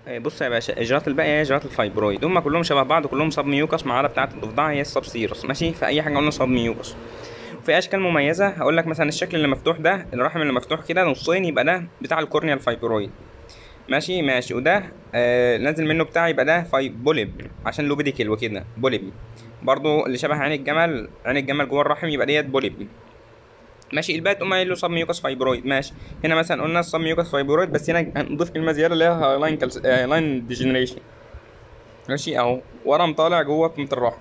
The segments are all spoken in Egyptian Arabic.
آه، بص يا باشا اجراءات الباقي هي اجراءات الفايبرويد هم كلهم شبه بعض كلهم صاب ميوكس ما عدا بتاعه الضفدع هي الصاب سيروس ماشي فاي حاجه قلنا صاب ميوكس في اشكال مميزه هقول لك مثلا الشكل اللي مفتوح ده الرحم اللي مفتوح كده نصين يبقى ده بتاع الكورنيا الفايبرويد ماشي ماشي وده آه نازل منه بتاع يبقى ده فاي بوليب عشان له بيديكل وكده بوليب برضو اللي شبه عين الجمل عين الجمل جوه الرحم يبقى ديت بوليب ماشي الباقي تقوم قايل له صاب ميوكس فايبرويد ماشي هنا مثلا قلنا صاب ميوكس فايبرويد بس هنا هنضيف كلمه زياده اللي هي لاين كالس... لاين ديجنريشن ماشي اهو ورم طالع جوه قمه الرحم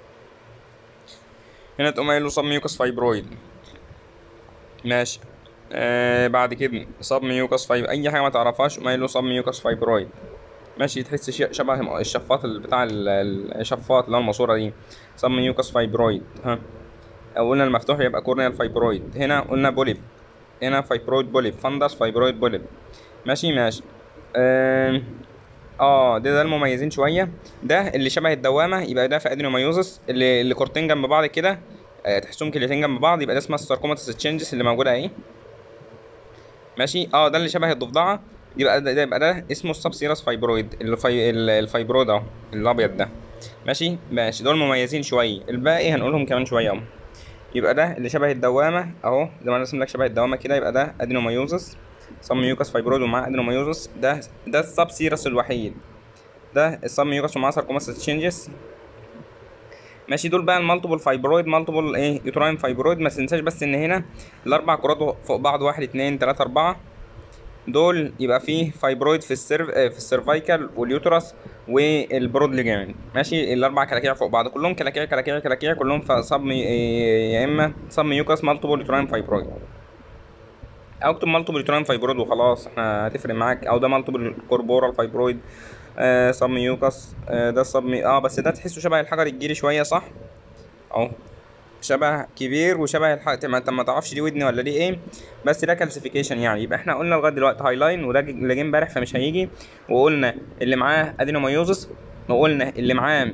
هنا تقوم قايل له صاب ميوكس فايبرويد ماشي آه بعد كده صاب ميوكس فايب اي حاجه ما تعرفهاش قوم قايل له صاب ميوكس فايبرويد ماشي تحس شيء شبه الشفاط اللي بتاع ال- ال- الشفاط اللي هو الماسوره دي صاب ميوكس فايبرويد ها او قلنا المفتوح يبقى كورنيال فايبرويد هنا قلنا بوليب هنا فايبرويد بوليب فندس فايبرويد بوليب ماشي ماشي آم، اه ده ده المميزين شويه ده اللي شبه الدوامه يبقى ده في ادينومايوزس اللي اللي كورتين جنب بعض كده آه تحسهم كليتين جنب بعض يبقى ده اسمها الساركوماتس تشينجز اللي موجوده اهي ماشي اه ده اللي شبه الضفدعه يبقى ده, ده يبقى ده اسمه السبسيرس فايبرويد الفي... ال- الفايبرويد اهو الابيض ده ماشي ماشي دول مميزين شويه الباقي هنقولهم كمان شويه اهو يبقى ده اللي شبه الدوامه اهو زي ما انا رسم لك شبه الدوامه كده يبقى ده ادينومايوزس صم ميوكس فايبرويد ومعاه ادينومايوزس ده ده السب سيرس الوحيد ده السب ميوكس ومعاه ساركوماس تشينجز ماشي دول بقى المالتيبل فايبرويد مالتيبل ايه يوتراين فايبرويد ما تنساش بس ان هنا الاربع كرات فوق بعض واحد اتنين تلاته اربعه دول يبقى فيه فايبرويد في السيرف آه، في السيرفايكال واليوترس والبرود ليجامنت ماشي الاربع كلاكيع فوق بعض كلهم كلاكيع كلاكيع كلاكيع كلهم في صب يا اما صب ميوكاس مالتيبل يوتراين فايبرويد او اكتب مالتيبل يوتراين فايبرويد وخلاص احنا هتفرق معاك او ده مالتيبل كوربورال فايبرويد آه صب ميوكاس آه ده صب مي... اه بس ده تحسه شبه الحجر الجيري شويه صح اهو شبه كبير وشبه الحق ما انت ما تعرفش دي ودن ولا دي ايه بس ده كالسيفيكيشن يعني يبقى احنا قلنا لغايه دلوقتي هاي لاين وده ج- اللي جه امبارح فمش هيجي وقلنا اللي معاه ادينومايوزس وقلنا اللي معاه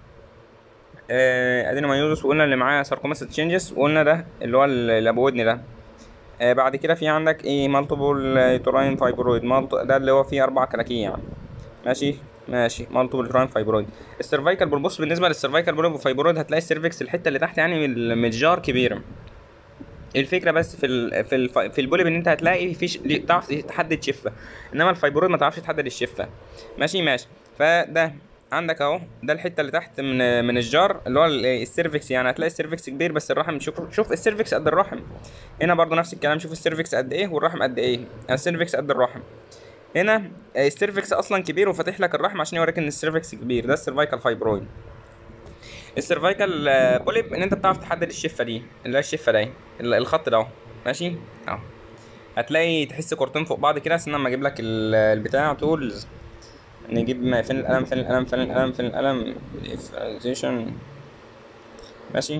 آه ادينومايوزس وقلنا اللي معاه ساركوماس تشينجز وقلنا ده اللي هو ال- اللي ابو ودن ده آه بعد كده في عندك ايه مالتيبل يوتراين فايبرويد مالت ده اللي هو فيه اربع كلاكيع ماشي ماشي مالتيبل يوتراين فايبرويد السيرفايكال بص بالنسبه للسيرفايكال فايبرويد هتلاقي السيرفكس الحته اللي تحت يعني من ال- من الجار كبيره الفكره بس في ال في ال في البوليب ان انت هتلاقي في ش... ليه- تعرف تحدد شفه انما الفايبرويد ما تعرفش تحدد الشفه ماشي ماشي فده عندك اهو ده الحته اللي تحت من من الجار اللي هو ال- السيرفكس يعني هتلاقي السيرفكس كبير بس الرحم شوف شوف السيرفكس قد الرحم هنا برضو نفس الكلام شوف السيرفكس قد ايه والرحم قد ايه السيرفكس قد الرحم هنا السيرفكس اصلا كبير وفاتح لك الرحم عشان يوريك ان السيرفكس كبير ده السيرفايكال فايبرويد السيرفايكال آه، بوليب ان انت بتعرف تحدد الشفه دي اللي هي الشفه دي ال- الخط ده اهو ماشي اهو هتلاقي تحس كورتين فوق بعض كده استنى اما اجيب لك ال- البتاع تولز نجيب ما فين القلم فين القلم فين القلم فين القلم الإفرازيشن. ماشي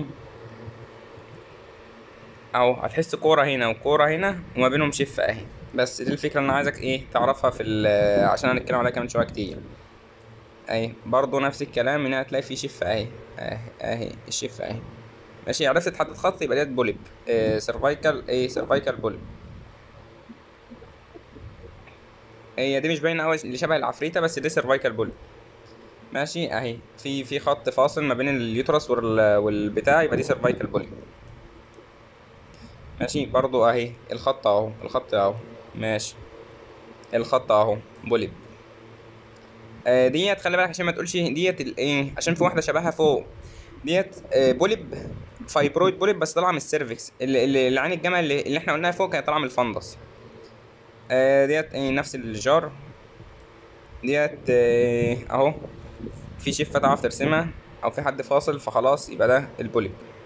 اهو هتحس كوره هنا وكوره هنا وما بينهم شفه اهي بس دي الفكره اللي انا عايزك ايه تعرفها في ال- عشان هنتكلم عليها كمان شويه كتير اهي برضو نفس الكلام هنا هتلاقي في شفه اهي اهي اهي الشفه اهي ماشي عرفت تحدد خط يبقى ديت بوليب آه سيرفايكال ايه سيرفايكال بوليب هي دي مش باينه قوي اللي شبه العفريته بس دي سيرفايكال بوليب ماشي اهي في في خط فاصل ما بين اليوترس وال- والبتاع يبقى دي سيرفايكال بوليب ماشي برضو اهي الخط اهو الخط اهو ماشي الخط اهو بوليب آه ديت خلي بالك عشان ما تقولش ديت الايه عشان في واحده شبهها فوق ديت آه بوليب فايبرويد بوليب بس طالعه من السيرفكس اللي, اللي اللي عين الجمل اللي, اللي احنا قلناها فوق كانت طالعه من الفندس آه ديت آه نفس الجار ديت آه اهو في شفه تعرف ترسمها او في حد فاصل فخلاص يبقى ده البوليب